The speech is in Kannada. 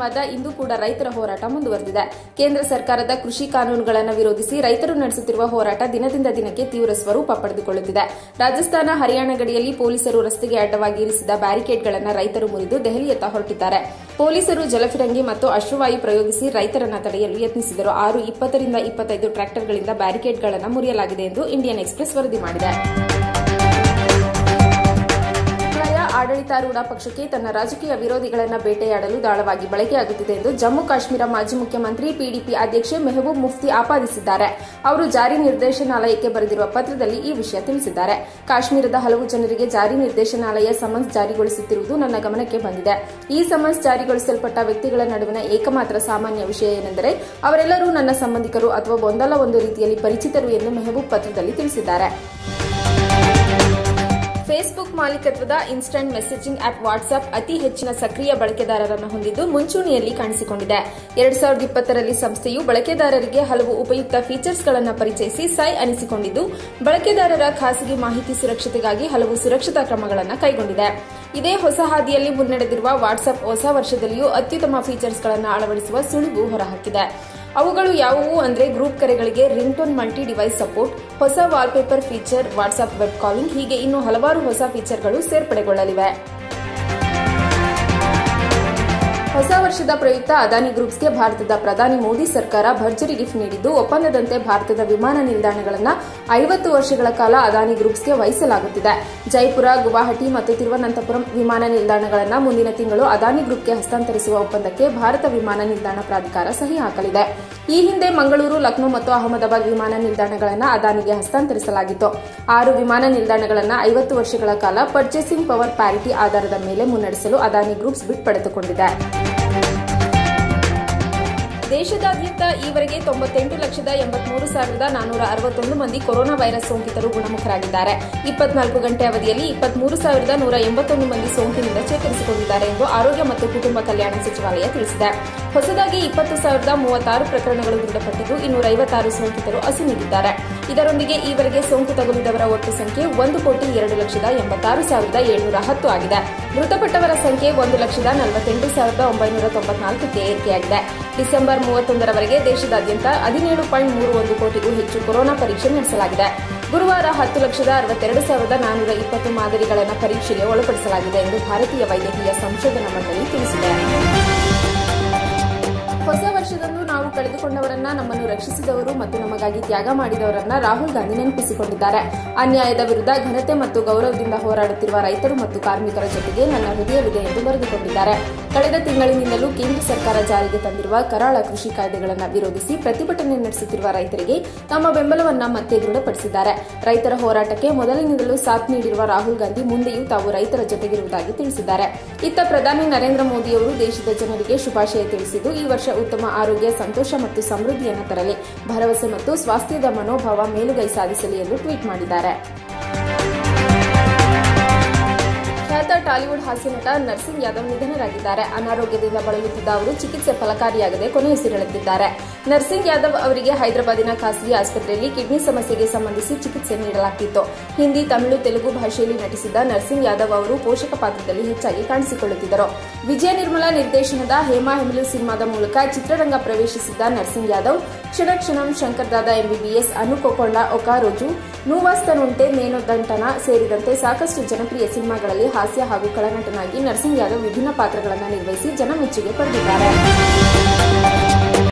ದಿನವಾದ ಇಂದು ಕೂಡ ರೈತರ ಹೋರಾಟ ಮುಂದುವರೆದಿದೆ ಕೇಂದ್ರ ಸರ್ಕಾರದ ಕೃಷಿ ಕಾನೂನುಗಳನ್ನು ವಿರೋಧಿಸಿ ರೈತರು ನಡೆಸುತ್ತಿರುವ ಹೋರಾಟ ದಿನದಿಂದ ದಿನಕ್ಕೆ ತೀವ್ರ ಸ್ವರೂಪ ಪಡೆದುಕೊಳ್ಳುತ್ತಿದೆ ರಾಜಸ್ಥಾನ ಹರಿಯಾಣ ಗಡಿಯಲ್ಲಿ ಪೊಲೀಸರು ರಸ್ತೆಗೆ ಅಡ್ಡವಾಗಿ ಇರಿಸಿದ ಬ್ಯಾರಿಕೇಡ್ಗಳನ್ನು ರೈತರು ಮುರಿದು ದೆಹಲಿಯತ್ತ ಹೊರಟಿದ್ದಾರೆ ಪೊಲೀಸರು ಜಲಫಿರಂಗಿ ಮತ್ತು ಅಶ್ರುವಾಯು ಪ್ರಯೋಗಿಸಿ ರೈತರನ್ನ ತಡೆಯಲು ಯತ್ನಿಸಿದರು ಆರು ಇಪ್ಪತ್ತರಿಂದ ಇಪ್ಪತ್ತೈದು ಟ್ರ್ಯಾಕ್ಟರ್ಗಳಿಂದ ಬ್ಯಾರಿಕೇಡ್ಗಳನ್ನು ಮುರಿಯಲಾಗಿದೆ ಎಂದು ಇಂಡಿಯನ್ ಎಕ್ಸ್ಪ್ರೆಸ್ ವರದಿ ಮಾಡಿದೆ ಮೇಘಾಲಯ ಆಡಳಿತಾರೂಢ ಪಕ್ಷಕ್ಕೆ ತನ್ನ ರಾಜಕೀಯ ವಿರೋಧಿಗಳನ್ನು ಬೇಟೆಯಾಡಲು ದಾಳವಾಗಿ ಬಳಕೆಯಾಗುತ್ತಿದೆ ಎಂದು ಜಮ್ಮು ಕಾಶ್ಮೀರ ಮಾಜಿ ಮುಖ್ಯಮಂತ್ರಿ ಪಿಡಿಪಿ ಅಧ್ಯಕ್ಷೆ ಮೆಹಬೂಬ್ ಮುಫ್ತಿ ಆಪಾದಿಸಿದ್ದಾರೆ ಅವರು ಜಾರಿ ನಿರ್ದೇಶನಾಲಯಕ್ಕೆ ಬರೆದಿರುವ ಪತ್ರದಲ್ಲಿ ಈ ವಿಷಯ ತಿಳಿಸಿದ್ದಾರೆ ಕಾಶ್ಮೀರದ ಹಲವು ಜನರಿಗೆ ಜಾರಿ ನಿರ್ದೇಶನಾಲಯ ಸಮನ್ಸ್ ಜಾರಿಗೊಳಿಸುತ್ತಿರುವುದು ನನ್ನ ಗಮನಕ್ಕೆ ಬಂದಿದೆ ಈ ಸಮನ್ಸ್ ಜಾರಿಗೊಳಿಸಲ್ಪಟ್ಟ ವ್ಯಕ್ತಿಗಳ ನಡುವಿನ ಏಕಮಾತ್ರ ಸಾಮಾನ್ಯ ವಿಷಯ ಏನೆಂದರೆ ಅವರೆಲ್ಲರೂ ನನ್ನ ಸಂಬಂಧಿಕರು ಅಥವಾ ಒಂದಲ್ಲ ಒಂದು ರೀತಿಯಲ್ಲಿ ಪರಿಚಿತರು ಎಂದು ಮೆಹಬೂಬ್ ಪತ್ರದಲ್ಲಿ ತಿಳಿಸಿದ್ದಾರೆ ಫೇಸ್ಬುಕ್ ಮಾಲೀಕತ್ವದ ಇನ್ಸ್ಟಂಟ್ ಮೆಸೇಜಿಂಗ್ ಆಪ್ ವಾಟ್ಸ್ಆಪ್ ಅತಿ ಹೆಚ್ಚಿನ ಸಕ್ರಿಯ ಬಳಕೆದಾರರನ್ನು ಹೊಂದಿದ್ದು ಮುಂಚೂಣಿಯಲ್ಲಿ ಕಾಣಿಸಿಕೊಂಡಿದೆ ಎರಡ್ ಸಾವಿರದ ಇಪ್ಪತ್ತರಲ್ಲಿ ಸಂಸ್ಥೆಯು ಬಳಕೆದಾರರಿಗೆ ಹಲವು ಉಪಯುಕ್ತ ಫೀಚರ್ಸ್ಗಳನ್ನು ಪರಿಚಯಿಸಿ ಸೈ ಅನಿಸಿಕೊಂಡಿದ್ದು ಬಳಕೆದಾರರ ಖಾಸಗಿ ಮಾಹಿತಿ ಸುರಕ್ಷತೆಗಾಗಿ ಹಲವು ಸುರಕ್ಷತಾ ಕ್ರಮಗಳನ್ನು ಕೈಗೊಂಡಿದೆ ಇದೇ ಹೊಸ ಹಾದಿಯಲ್ಲಿ ಮುನ್ನಡೆದಿರುವ ವಾಟ್ಸ್ಆಪ್ ಹೊಸ ವರ್ಷದಲ್ಲಿಯೂ ಅತ್ಯುತ್ತಮ ಫೀಚರ್ಸ್ಗಳನ್ನು ಅಳವಡಿಸುವ ಸುಳಿವು ಹೊರಹಾಕಿದೆ ಅವುಗಳು ಯಾವುವು ಅಂದ್ರೆ ಗ್ರೂಪ್ ಕರೆಗಳಿಗೆ ring tone multi device support ಹೊಸ wallpaper feature WhatsApp web calling ಹೀಗೆ ಇನ್ನು ಹಲವಾರು ಹೊಸ ಫೀಚರ್ಗಳು ಸೇರ್ಪಡೆಗೊಳ್ಳಲಿವೆ ಹೊಸ ವರ್ಷದ ಪ್ರಯುಕ್ತ ಅದಾನಿ ಗ್ರೂಪ್ಸ್ಗೆ ಭಾರತದ ಪ್ರಧಾನಿ ಮೋದಿ ಸರ್ಕಾರ ಭರ್ಜರಿ ಗಿಫ್ಟ್ ನೀಡಿದ್ದು ಒಪ್ಪಂದದಂತೆ ಭಾರತದ ವಿಮಾನ ನಿಲ್ದಾಣಗಳನ್ನು ಐವತ್ತು ವರ್ಷಗಳ ಕಾಲ ಅದಾನಿ ಗ್ರೂಪ್ಸ್ಗೆ ವಹಿಸಲಾಗುತ್ತಿದೆ ಜೈಪುರ ಗುವಾಹಟಿ ಮತ್ತು ತಿರುವನಂತಪುರಂ ವಿಮಾನ ನಿಲ್ದಾಣಗಳನ್ನು ಮುಂದಿನ ತಿಂಗಳು ಅದಾನಿ ಗ್ರೂಪ್ಗೆ ಹಸ್ತಾಂತರಿಸುವ ಒಪ್ಪಂದಕ್ಕೆ ಭಾರತ ವಿಮಾನ ನಿಲ್ದಾಣ ಪ್ರಾಧಿಕಾರ ಸಹಿ ಹಾಕಲಿದೆ ಈ ಹಿಂದೆ ಮಂಗಳೂರು ಲಕ್ನೋ ಮತ್ತು ಅಹಮದಾಬಾದ್ ವಿಮಾನ ನಿಲ್ದಾಣಗಳನ್ನು ಅದಾನಿಗೆ ಹಸ್ತಾಂತರಿಸಲಾಗಿತ್ತು ಆರು ವಿಮಾನ ನಿಲ್ದಾಣಗಳನ್ನು ಐವತ್ತು ವರ್ಷಗಳ ಕಾಲ ಪರ್ಚೇಸಿಂಗ್ ಪವರ್ ಪ್ಯಾರಿಟಿ ಆಧಾರದ ಮೇಲೆ ಮುನ್ನಡೆಸಲು ಅದಾನಿ ಗ್ರೂಪ್ಸ್ ಬಿಟ್ ಪಡೆದುಕೊಂಡಿದೆ ದೇಶದಾದ್ಯಂತ ಈವರೆಗೆ ತೊಂಬತ್ತೆಂಟು ಲಕ್ಷದ ಎಂಬತ್ಮೂರು ಸಾವಿರದ ನಾನೂರ ಅರವತ್ತೊಂದು ಮಂದಿ ಕೊರೋನಾ ವೈರಸ್ ಸೋಂಕಿತರು ಗುಣಮುಖರಾಗಿದ್ದಾರೆ ಇಪ್ಪತ್ನಾಲ್ಕು ಗಂಟೆ ಅವಧಿಯಲ್ಲಿ ಇಪ್ಪತ್ಮೂರು ಸಾವಿರದ ನೂರ ಎಂಬತ್ತೊಂದು ಮಂದಿ ಸೋಂಕಿನಿಂದ ಚೇತರಿಸಿಕೊಂಡಿದ್ದಾರೆ ಎಂದು ಆರೋಗ್ಯ ಮತ್ತು ಕುಟುಂಬ ಕಲ್ಯಾಣ ಸಚಿವಾಲಯ ತಿಳಿಸಿದೆ ಹೊಸದಾಗಿ ಇಪ್ಪತ್ತು ಸಾವಿರದ ಮೂವತ್ತಾರು ಪ್ರಕರಣಗಳು ದೃಢಪಟ್ಟಿದ್ದು ಇನ್ನೂರ ಐವತ್ತಾರು ಸೋಂಕಿತರು ಅಸುನೀಗಿದ್ದಾರೆ ಇದರೊಂದಿಗೆ ಈವರೆಗೆ ಸೋಂಕು ತಗುಲಿದವರ ಒಟ್ಟು ಸಂಖ್ಯೆ ಒಂದು ಕೋಟಿ ಎರಡು ಲಕ್ಷದ ಎಂಬತ್ತಾರು ಸಾವಿರದ ಏಳ್ನೂರ ಹತ್ತು ಆಗಿದೆ ಮೃತಪಟ್ಟವರ ಸಂಖ್ಯೆ ಒಂದು ಲಕ್ಷದ ನಲವತ್ತೆಂಟು ಸಾವಿರದ ಒಂಬೈನೂರ ತೊಂಬತ್ನಾಲ್ಕಕ್ಕೆ ಏರಿಕೆಯಾಗಿದೆ ಡಿಸೆಂಬರ್ ಮೂವತ್ತೊಂದರವರೆಗೆ ದೇಶದಾದ್ಯಂತ ಹದಿನೇಳು ಪಾಯಿಂಟ್ ಮೂರು ಒಂದು ಕೋಟಿಗೂ ಹೆಚ್ಚು ಕೊರೋನಾ ಪರೀಕ್ಷೆ ನಡೆಸಲಾಗಿದೆ ಗುರುವಾರ ಹತ್ತು ಲಕ್ಷದ ಅರವತ್ತೆರಡು ಸಾವಿರದ ನಾನ್ನೂರ ಇಪ್ಪತ್ತು ಮಾದರಿಗಳನ್ನು ಪರೀಕ್ಷೆಗೆ ಒಳಪಡಿಸಲಾಗಿದೆ ಎಂದು ಭಾರತೀಯ ವೈದ್ಯಕೀಯ ಸಂಶೋಧನಾ ಮಂಡಳಿ ತಿಳಿಸಿದೆ ಹೊಸ ವರ್ಷದಂದು ನಾವು ಕಳೆದುಕೊಂಡವರನ್ನ ನಮ್ಮನ್ನು ರಕ್ಷಿಸಿದವರು ಮತ್ತು ನಮಗಾಗಿ ತ್ಯಾಗ ಮಾಡಿದವರನ್ನ ರಾಹುಲ್ ಗಾಂಧಿ ನೆನಪಿಸಿಕೊಂಡಿದ್ದಾರೆ ಅನ್ಯಾಯದ ವಿರುದ್ಧ ಘನತೆ ಮತ್ತು ಗೌರವದಿಂದ ಹೋರಾಡುತ್ತಿರುವ ರೈತರು ಮತ್ತು ಕಾರ್ಮಿಕರ ಜೊತೆಗೆ ನನ್ನ ಹೃದಯವಿದೆ ಎಂದು ಬರೆದುಕೊಂಡಿದ್ದಾರೆ ಕಳೆದ ತಿಂಗಳಿನಿಂದಲೂ ಕೇಂದ್ರ ಸರ್ಕಾರ ಜಾರಿಗೆ ತಂದಿರುವ ಕರಾಳ ಕೃಷಿ ಕಾಯ್ದೆಗಳನ್ನು ವಿರೋಧಿಸಿ ಪ್ರತಿಭಟನೆ ನಡೆಸುತ್ತಿರುವ ರೈತರಿಗೆ ತಮ್ಮ ಬೆಂಬಲವನ್ನ ಮತ್ತೆ ದೃಢಪಡಿಸಿದ್ದಾರೆ ರೈತರ ಹೋರಾಟಕ್ಕೆ ಮೊದಲಿನಿಂದಲೂ ಸಾಥ್ ನೀಡಿರುವ ರಾಹುಲ್ ಗಾಂಧಿ ಮುಂದೆಯೂ ತಾವು ರೈತರ ಜೊತೆಗಿರುವುದಾಗಿ ತಿಳಿಸಿದ್ದಾರೆ ಇತ್ತ ಪ್ರಧಾನಿ ನರೇಂದ್ರ ಮೋದಿಯವರು ದೇಶದ ಜನರಿಗೆ ಶುಭಾಶಯ ತಿಳಿಸಿದ್ದು ಈ ವರ್ಷ ಉತ್ತಮ ಆರೋಗ್ಯ ಸಂತೋಷ ಮತ್ತು ಸಮೃದ್ಧಿಯನ್ನು ತರಲಿ ಭರವಸೆ ಮತ್ತು ಸ್ವಾಸ್ಥ್ಯದ ಮನೋಭಾವ ಮೇಲುಗೈ ಸಾಧಿಸಲಿ ಎಂದು ಟ್ವೀಟ್ ಮಾಡಿದ್ದಾರೆ ಖ್ಯಾತ ಟಾಲಿವುಡ್ ಹಾಸ್ಯ ನಟ ನರ್ಸಿಂಗ್ ಯಾದವ್ ನಿಧನರಾಗಿದ್ದಾರೆ ಅನಾರೋಗ್ಯದಿಂದ ಬಳಲುತ್ತಿದ್ದ ಅವರು ಚಿಕಿತ್ಸೆ ಫಲಕಾರಿಯಾಗದೆ ಕೊನೆಯುಸಿರೆಳೆದಿದ್ದಾರೆ ನರ್ಸಿಂಗ್ ಯಾದವ್ ಅವರಿಗೆ ಹೈದರಾಬಾದಿನ ಖಾಸಗಿ ಆಸ್ಪತ್ರೆಯಲ್ಲಿ ಕಿಡ್ನಿ ಸಮಸ್ಯೆಗೆ ಸಂಬಂಧಿಸಿ ಚಿಕಿತ್ಸೆ ನೀಡಲಾಗಿತ್ತು ಹಿಂದಿ ತಮಿಳು ತೆಲುಗು ಭಾಷೆಯಲ್ಲಿ ನಟಿಸಿದ್ದ ನರ್ಸಿಂಗ್ ಯಾದವ್ ಅವರು ಪೋಷಕ ಪಾತ್ರದಲ್ಲಿ ಹೆಚ್ಚಾಗಿ ಕಾಣಿಸಿಕೊಳ್ಳುತ್ತಿದ್ದರು ವಿಜಯ ನಿರ್ಮಲಾ ನಿರ್ದೇಶನದ ಹೇಮಾ ಹೆಮಿಲು ಸಿನಿಮಾದ ಮೂಲಕ ಚಿತ್ರರಂಗ ಪ್ರವೇಶಿಸಿದ್ದ ನರ್ಸಿಂಗ್ ಯಾದವ್ ಕ್ಷಣ ಕ್ಷಣಂ ಶಂಕರ್ ದಾದಾ ಎಂಬಿಬಿಎಸ್ ಅನುಕೋಕೊಂಡ ಒಕಾರೋಜು ನೂವಾಸ್ತನುಂಟೆ ಮೇನೊದಂಟನ ಸೇರಿದಂತೆ ಸಾಕಷ್ಟು ಜನಪ್ರಿಯ ಸಿನಿಮಾಗಳಲ್ಲಿ ಹಾಸ್ಯ ಹಾಗೂ ಕಳನಟನಾಗಿ ನರ್ಸಿಂಗ್ ಯಾದವ್ ವಿಭಿನ್ನ ಪಾತ್ರಗಳನ್ನು ನಿರ್ವಹಿಸಿ ಜನಮೆಚ್ಚುಗೆ ಪಡೆದಿದ್ದಾರೆ